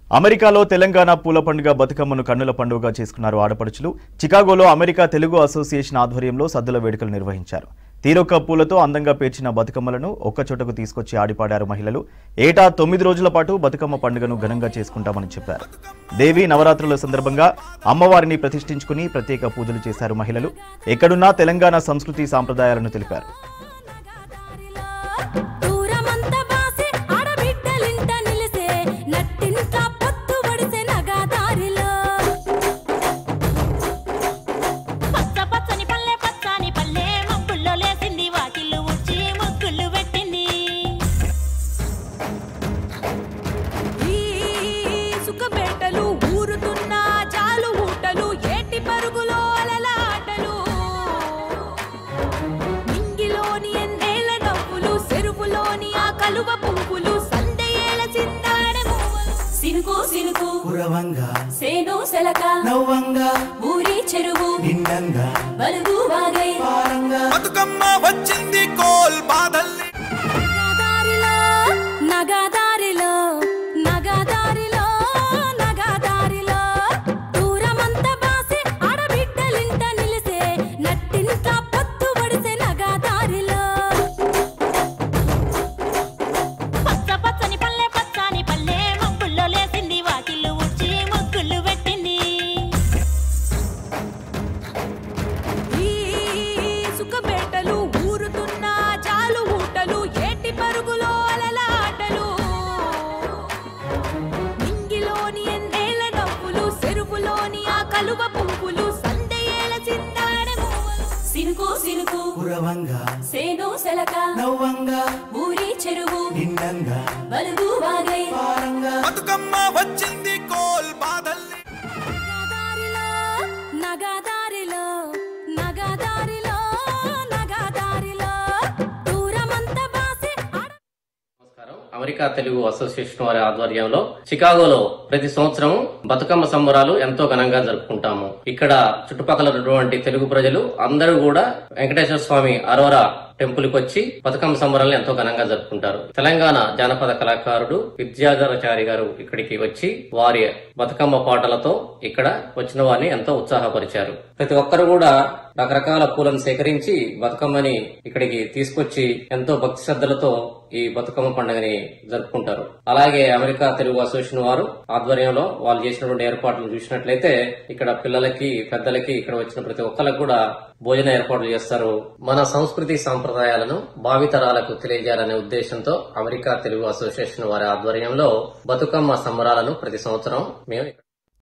అమెరికాలో తెలంగాణ పూల పండుగ బతుకమ్మను కన్నుల పండుగగా చేసుకున్నారు ఆడపడుచులు చికాగోలో అమెరికా తెలుగు అసోసియేషన్ ఆధ్వర్యంలో సద్దుల వేడుకలు నిర్వహించారు తీరొక్క పూలతో అందంగా పేర్చిన బతుకమ్మలను ఒక్కచోటకు తీసుకొచ్చి ఆడిపాడారు మహిళలు ఏటా తొమ్మిది రోజుల పాటు బతుకమ్మ పండుగను ఘనంగా చేసుకుంటామని చెప్పారు దేవి నవరాత్రుల సందర్భంగా అమ్మవారిని ప్రతిష్ఠించుకుని ప్రత్యేక పూజలు చేశారు మహిళలు ఎక్కడున్నా తెలంగాణ సంస్కృతి సాంప్రదాయాలను తెలిపారు దూరమంత బాసే ఆడబిడ్డలింట నిలిసే నట్టింట పొత్తు వడిసే నగాదారిలో పచ్చ పచ్చని పల్లె పచ్చని పల్లె మబ్బుల్లో లేసింది వాకిళ్ళు ఉచ్చి ముగ్గులు పెట్టింది ఈ సుఖబేటలు ఊరుతున్న జాలు ఊటలు ఏటి పరుగులో అలలాటలు నింగిలోని ఎన్నేళ్ల నవ్వులు చెరువులోని ఆ కలువ పువ్వులు సందయేల చిందాడము సినుకు సినుకు కురవంగా సేను సెలక నవ్వంగా ఊరి చెరువు నిండంగా బలుగు వాగై పారంగా బతుకమ్మ వచ్చింది కోల్ బాధల్ని నగాదారిలో నగాదారిలో నగాదారిలో నగాదారిలో దూరమంత బాసే ఆడబిడ్డలింట నిలిసే నట్టింట పొత్తు వడిసే నగాదారిలో పచ్చ పచ్చని పల్లె పచ్చని పల్లె మబ్బుల్లో లేసింది వాకిళ్ళు ఉచ్చి ముగ్గులు పెట్టింది ఈ సుఖబేటలు ఊరుతున్న జాలు ఊటలు ఏటి పరుగులో అలలాటలు నింగిలోని ఎన్నేళ్ల నవ్వులు చెరువులోని ఆ కలువ పువ్వులు సందయేల చిందాడము సినుకు సినుకు కురవంగా సేను సెలక నవ్వంగా ఊరి చెరువు నిండంగా బలుగు వాగై పారంగా బతుకమ్మ వచ్చింది కోల్ బాధల్ని నగాదారిలో నగాదారిలో నగాదారిలో నగాదారిలో దూరమంత బాసే ఆడ నమస్కారం అమెరికా తెలుగు అసోసియేషన్ వారి ఆధ్వర్యంలో చికాగోలో ప్రతి సంవత్సరం బతుకమ్మ సంబరాలు ఎంతో ఘనంగా జరుపుకుంటాము ఇక్కడ చుట్టుపక్కల ఉన్నటువంటి తెలుగు ప్రజలు అందరూ కూడా వెంకటేశ్వర స్వామి అరోరా టెంపుల్ కి వచ్చి బతుకమ్మ సంబరాలను ఎంతో ఘనంగా జరుపుకుంటారు తెలంగాణ జానపద కళాకారుడు విద్యాధరాచారి గారు ఇక్కడికి వచ్చి వారి బతుకమ్మ పాటలతో ఇక్కడ వచ్చిన వారిని ఎంతో ఉత్సాహపరిచారు ప్రతి ఒక్కరు కూడా రకరకాల పూలను సేకరించి బతుకమ్మని ఇక్కడికి తీసుకొచ్చి ఎంతో భక్తి శ్రద్ధలతో ఈ బతుకమ్మ పండుగని జరుపుకుంటారు అలాగే అమెరికా తెలుగు అసోసియేషన్ వారు ఆధ్వర్యంలో వాళ్ళు చేసినటువంటి ఏర్పాట్లు చూసినట్లయితే ఇక్కడ పిల్లలకి పెద్దలకి ఇక్కడ వచ్చిన ప్రతి ఒక్కరికి కూడా భోజన ఏర్పాట్లు చేస్తారు మన సంస్కృతి సాంప్రదాయాలను భావితరాలకు తెలియజేయాలనే ఉద్దేశంతో అమెరికా తెలుగు అసోసియేషన్ వారి ఆధ్వర్యంలో బతుకమ్మ సంబరాలను ప్రతి సంవత్సరం మేము